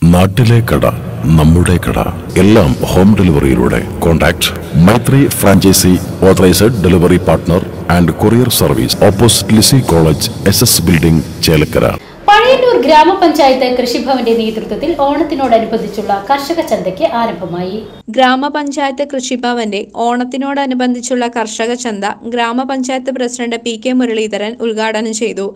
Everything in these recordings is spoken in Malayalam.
നാട്ടിലെ കട നമ്മുടെ കട എല്ലാം ഹോം ഡെലിവറിയിലൂടെ contact Maithri franchise authorised delivery partner and courier service opposite Lisie college S S building Chelakkara Pazhayannur ഗ്രാമപഞ്ചായത്ത് കൃഷിഭവന്റെ നേതൃത്വത്തിൽ ഓണത്തിനോടനുബന്ധിച്ചുള്ള കർഷക ചന്തയ്ക്ക് ആരംഭമായി ഗ്രാമപഞ്ചായത്ത് കൃഷിഭവന്റെ ഓണത്തിനോടനുബന്ധിച്ചുള്ള കർഷക ചന്ത ഗ്രാമപഞ്ചായത്ത് പ്രസിഡന്റ് പി കെ മുരളീധരൻ ഉദ്ഘാടനം ചെയ്തു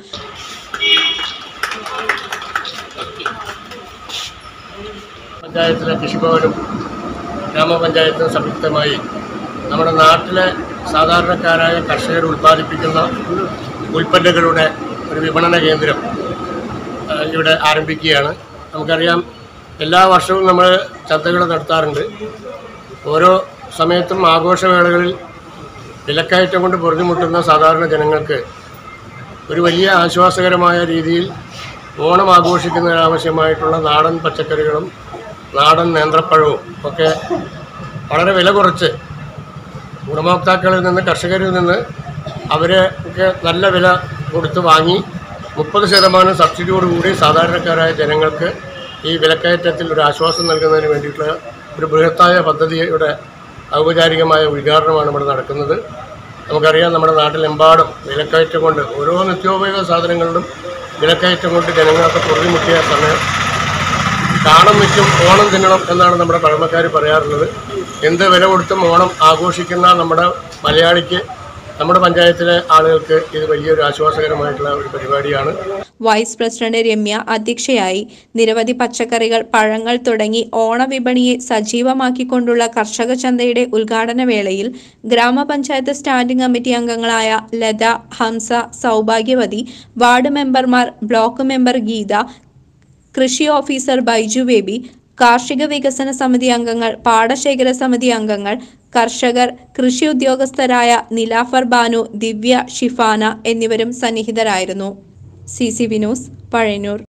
പഞ്ചായത്തിലെ കൃഷിഭവനും ഗ്രാമപഞ്ചായത്തും സംയുക്തമായി നമ്മുടെ നാട്ടിലെ സാധാരണക്കാരായ കർഷകർ ഉൽപ്പാദിപ്പിക്കുന്ന ഉൽപ്പന്നങ്ങളുടെ ഒരു വിപണന കേന്ദ്രം ആ, ഇവിടെ ആരംഭിക്കുകയാണ് നമുക്കറിയാം എല്ലാ വർഷവും നമ്മൾ ചന്തകൾ നടത്താറുണ്ട് ഓരോ സമയത്തും ആഘോഷവേളകളിൽ വിലക്കയറ്റം കൊണ്ട് പൊറുതിമുട്ടുന്ന സാധാരണ ജനങ്ങൾക്ക് ഒരു വലിയ ആശ്വാസകരമായ രീതിയിൽ ഓണം ആഘോഷിക്കുന്നതിനാവശ്യമായിട്ടുള്ള നാടൻ പച്ചക്കറികളും നാടൻ നേന്ത്രപ്പഴവും ഒക്കെ വളരെ വില കുറച്ച് ഗുണഭോക്താക്കളിൽ നിന്ന് കർഷകരിൽ നിന്ന് അവരെ ഒക്കെ നല്ല വില കൊടുത്ത് വാങ്ങി മുപ്പത് ശതമാനം സബ്സിഡിയോടുകൂടി സാധാരണക്കാരായ ജനങ്ങൾക്ക് ഈ വിലക്കയറ്റത്തിൽ ഒരു ആശ്വാസം നൽകുന്നതിന് വേണ്ടിയിട്ടുള്ള ഒരു ബൃഹത്തായ പദ്ധതിയുടെ ഔപചാരികമായ ഉദ്ഘാടനമാണ് ഇവിടെ നടക്കുന്നത് നമുക്കറിയാം നമ്മുടെ നാട്ടിലെമ്പാടും വിലക്കയറ്റം കൊണ്ട് ഓരോ നിത്യോപയോഗ സാധനങ്ങളിലും വിലക്കയറ്റം കൊണ്ട് ജനങ്ങളൊക്കെ പൊറുതിമുട്ടിയ സമയം കാണം വെച്ചും ഓണം തിന്നണം എന്നാണ് നമ്മുടെ പഴമക്കാർ പറയാറുള്ളത് എന്ത് വില കൊടുത്തും ഓണം ആഘോഷിക്കുന്ന നമ്മുടെ മലയാളിക്ക് നമ്മുടെ പഞ്ചായത്തിലെ ആളുകൾക്ക് ഇത് വലിയൊരു ആശ്വാസകരമായിട്ടുള്ള ഒരു പരിപാടിയാണ് വൈസ് പ്രസിഡന്റ് രമ്യ അധ്യക്ഷയായി നിരവധി പച്ചക്കറികൾ പഴങ്ങൾ തുടങ്ങി ഓണവിപണിയെ സജീവമാക്കിക്കൊണ്ടുള്ള കർഷക ചന്തയുടെ ഉദ്ഘാടന വേളയിൽ ഗ്രാമപഞ്ചായത്ത് സ്റ്റാൻഡിംഗ് കമ്മിറ്റി അംഗങ്ങളായ ലത ഹംസ സൗഭാഗ്യവതി വാർഡ് മെമ്പർമാർ ബ്ലോക്ക് മെമ്പർ ഗീത കൃഷി ഓഫീസർ ബൈജു ബേബി കാർഷിക വികസന സമിതി അംഗങ്ങൾ പാടശേഖര സമിതി അംഗങ്ങൾ കർഷകർ കൃഷി ഉദ്യോഗസ്ഥരായ നിലാഫർ ബാനു ദിവ്യ ഷിഫാന എന്നിവരും സന്നിഹിതരായിരുന്നു സി സി വിനോസ് പഴയന്നൂർ